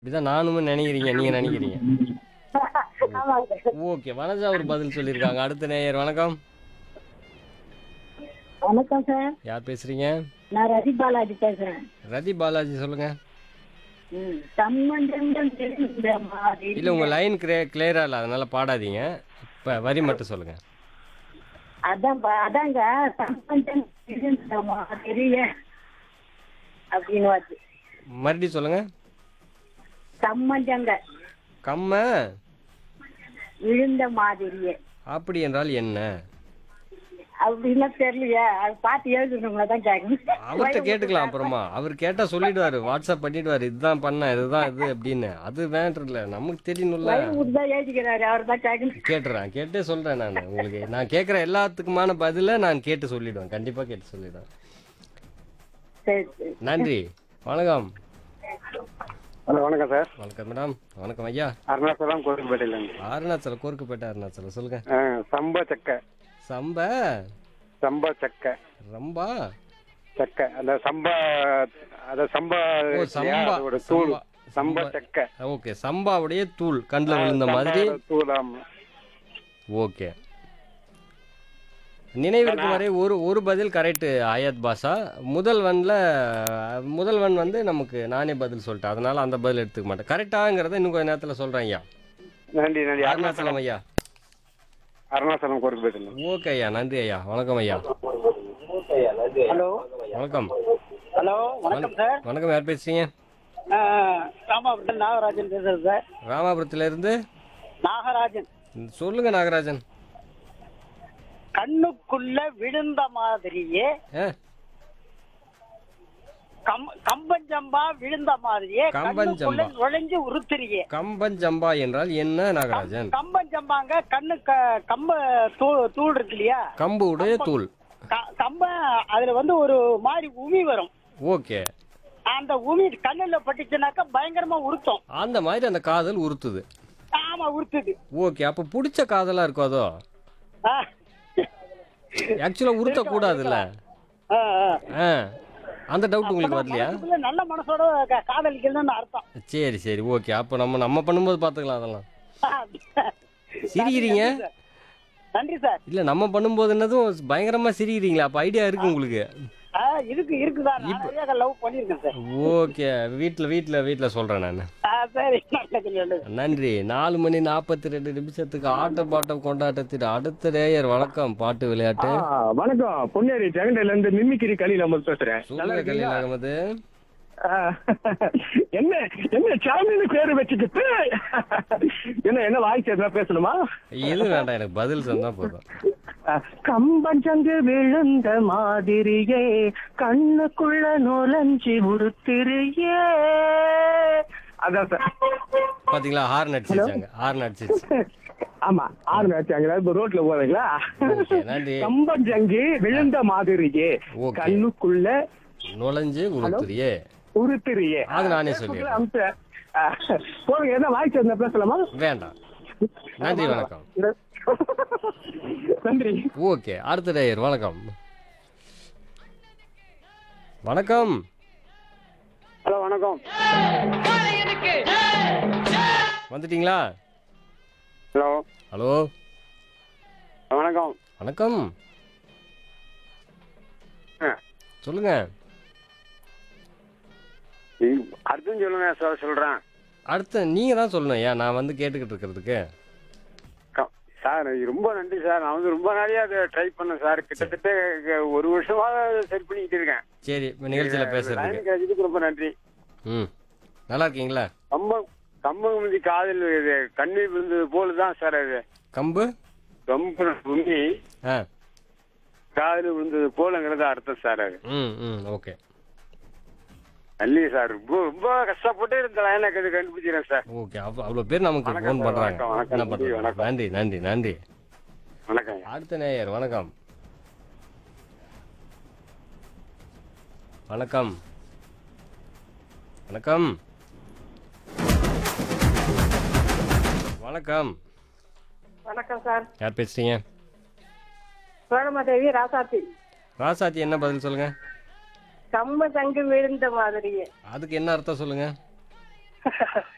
இப்படிதான் நானும் நினைக்கிறீங்க நீங்க நினைக்கிறீங்க ஆமாங்க ஓகே வனஜா ஒரு பதில் சொல்லியிருக்காங்க அடுத்த நேயர் வணக்கம் வணக்கம் சார் யார் பேசுறீங்க நான் ரதி பாலாஜி பேசுறேன் ரதி பாலாஜி சொல்லுங்க ம். சம்மந்தங்கள் தெரிந்த மாதிரி இல்ல உங்க லைன் கிளியரா இல்ல அதனால பாடாதீங்க இப்ப வரி மட்டும் சொல்லுங்க அதான் பா- அதாங்க சம்பந்தம் தெரிந்த மாதிரி அப்படின்னு வருது மறுபடியும் சொல்லுங்க சம்மந்தங்க கம்ம விழுந்த மாதிரியே அப்படி என்றால் என்ன அப்படின்னா தெரியலையே அது பார்த்து எழுதுனவங்கள தான் கேட்கணும் அவர்கிட்ட கேட்டுக்கலாம் அப்புறமா அவர் கேட்டா சொல்லிடுவாரு வாட்ஸ்அப் பண்ணிடுவாரு இதுதான் பண்ண இதுதான் இது அப்படின்னு அது வேண்டர் இல்ல நமக்கு தெரியணும்ல தான் எழுதிக்கிறாரு அவர் தான் கேட்கணும் கேட்டுறேன் கேட்டே சொல்றேன் நான் உங்களுக்கு நான் கேட்குற எல்லாத்துக்குமான பதில நான் கேட்டு சொல்லிடுவேன் கண்டிப்பா கேட்டு சொல்லிடுவேன் சரி சரி நன்றி வணக்கம் ஹலோ வணக்கம் சார் வணக்கம் மேடம் வணக்கம் ஐயா அருணாச்சலம் கோரிப்பேட்டையிலேருந்து அருணாச்சலம் கோர்க்குப்பேட்டை அருணாச்சலம் சொல்லுங்க சம்ப சக்கை சம்ப சம்ப சக்கை ரம்பா சக்கை அந்த சம்பா அந்த சம்பா ஓ இருக்கு இல்லையா, சம்பா அதோட தூள் சம்பா சம்ப சக்கை ஓகே சம்பாவுடைய தூள் கண்ணில் விழுந்த மாதிரி சம்பாவோட தூள் ஆமா ஓகே நினைவிற்கு வரை ஒரு ஒரு பதில் கரெக்ட் ஆயத் பாஷா முதல்வன்ல முதல்வன் வந்து நமக்கு நானே பதில் சொல்லிட்டேன் அதனால அந்த பதில் எடுத்துக்க மாட்டேன் கரெக்டாங்கிறத இன்னும் கொஞ்ச நேரத்தில் சொல்கிறேன் ஐயா நன்றி நன்றி அருணாச்சலம் ஐயா அருணாச்சலம் கோரிப்பேட்டையிலேருந்து ஓகே ஐயா நன்றி ஐயா வணக்கம் ஐயா ஹலோ வணக்கம் ஹலோ வணக்கம் சார் வணக்கம் யார் பேசுறீங்க ராமாபுரத்தில் நாகராஜன் பேசுறது சார் ராமாபுரத்துல இருந்து நாகராஜன் சொல்லுங்க நாகராஜன் கண்ணுக்குள்ள விழுந்த மாதிரியே ஆ கம் கம்பஞ்சம்பா விழுந்த மாதிரியே கம்பஞ்சம்பா. கண்ணுக்குள்ள நுழைஞ்சு உருத்துறியே கம்பஞ்சம்பா என்றால் என்ன நாகராஜன் கம்பஞ்சம்பாங்க கண்ணு க- கம்ப தூள் தூள் இருக்கு இல்லையா கம்பு உடைய தூள் க- கம்ப அதுல வந்து ஒரு மாதிரி உமி வரும் ஓகே அந்த உமி கண்ணுல பட்டுச்சுனாக்கா பயங்கரமா உருத்தும் அந்த மாதிரி அந்த காதல் உறுத்துது ஆமா உருத்துது ஓகே அப்போ பிடிச்ச காதலா இருக்கும் அதோ ஆ. ஆக்சுவலா உறுத்த கூடாதுல்ல ஆ, ஆ. ஆ அந்த டவுட் உங்களுக்கு வரலையா மனசுக்குள்ள நல்ல மனசோட க- காதலிக்கணும்னு அர்த்தம் சரி சரி ஓகே அப்போ நம்ம நம்ம பண்ணும்போது பார்த்துக்கலாம் அதெல்லாம் சிரிக்கிறீங்க நன்றி சார் இல்ல நம்ம பண்ணும்போது என்னதும் பயங்கரமா சிரிக்கிறீங்களா அப்போ ஐடியா இருக்கு உங்களுக்கு ஆ, இருக்கு இருக்குதான் நான் நிறைய லவ் பண்ணிருக்கேன் சார் ஓகே வீட்ல வீட்ல வீட்ல சொல்றேன் நான் ஆ, சரி நல்லது நல்லது நன்றி நாலு மணி நாற்பத்தி ரெண்டு நிமிஷத்துக்கு ஆட்ட பாட்டம் கொண்டாட்டத்தில் அடுத்த நேயர் வணக்கம் பாட்டு விளையாட்டு ஆ, வணக்கம் பொன்னேரி ஜெகண்டையில இருந்து மிமிக்கிரி கலீல் அமர் பேசுறேன் நல்லா சொல்லுங்க கலீல் இருக்கீங்களா? அகமது ஆ, என்ன என்ன சாமின்னு பேரு வச்சுக்கிட்டு என்ன என்ன வாய்ஸ் எதுனா பேசணுமா எது வேண்டாம் எனக்கு பதில் சொன்னா போதும் ஆ, கம்பஞ்சங்கு விழுந்த மாதிரியே கண்ணுக்குள்ள நுழைஞ்சி உருத்திரியே அதான் சார் பாத்தீங்களா ஹார்ன் அடிச்சிருச்சாங்க ஹார்ன் அடிச்சிருச்சு ஆமா ஆறு வச்சாங்க இப்ப ரோட்ல போறீங்களா ஓகே நன்றி கம்பஞ்சங்கு விழுந்த மாதிரியே ஓகே. கண்ணுக்குள்ள நுழைஞ்சு உருத்துறியே உருத்திரியே அது நானே சொல்லிடுறேன் அம்ச போதுங்க என்ன வாய்ஸ் என்ன பேசலாமா வேண்டாம் நன்றி வணக்கம் இந்த- நன்றி ஓகே அடுத்த நேயர் வணக்கம் வணக்கம் ஹலோ வணக்கம் வந்துட்டீங்களா ஹலோ ஹலோ வணக்கம் வணக்கம் ஆ. சொல்லுங்க நீ- அர்ஜுன் சொல்லுங்க சார் சொல்றேன் அடுத்து நீங்க தான் சொல்லணும் ஏன் நான் வந்து கேட்டுக்கிட்டு இருக்கிறதுக்கு க- சார் ரொம்ப நன்றி சார் நான் வந்து ரொம்ப நாளையா அதை ட்ரை பண்ணேன் சார் கிட்டத்தட்ட க- ஒரு வருஷமா சரி பண்ணிக்கிட்டு இருக்கேன் சரி இப்ப நிகழ்ச்சியில பேசுறதுக்கு லைன் கிடைச்சதுக்கு ரொம்ப நன்றி ம் நல்லா இருக்கீங்களா கம்பம் கம்பம் முந்தி காதல் இது கண்ணீர் விழுந்தது போல தான் சார் அது கம்பு கம்பம் முந்தி ஆ காதல் விழுந்தது போலங்கிறது அர்த்தம் சார் அது ம் ம் ஓகே நல்லி சார் ரொம்ப ரொம்ப கஷ்டப்பட்டு இந்த லைனை கண்டு கண்டுபிடிச்சிக்கிறேன் சார் ஓகே அவ்வளோ அவ்வளோ பேர் நமக்கு வணக்கம் ஃபோன் சார், பண்றாங்க வணக்கம், வணக்கம், என்ன நன்றி, பண்றது வணக்கம். நன்றி நன்றி நன்றி வணக்கம் அடுத்த நேயர் வணக்கம் வணக்கம் வணக்கம் வணக்கம் வணக்கம் சார் யார் பேசுறீங்க சோழமாதேவி ராசாத்தி ராசாத்தி என்ன பதில் சொல்லுங்க கம்ப தங்கு விழுந்த மாதிரியே அதுக்கு என்ன அர்த்தம் சொல்லுங்க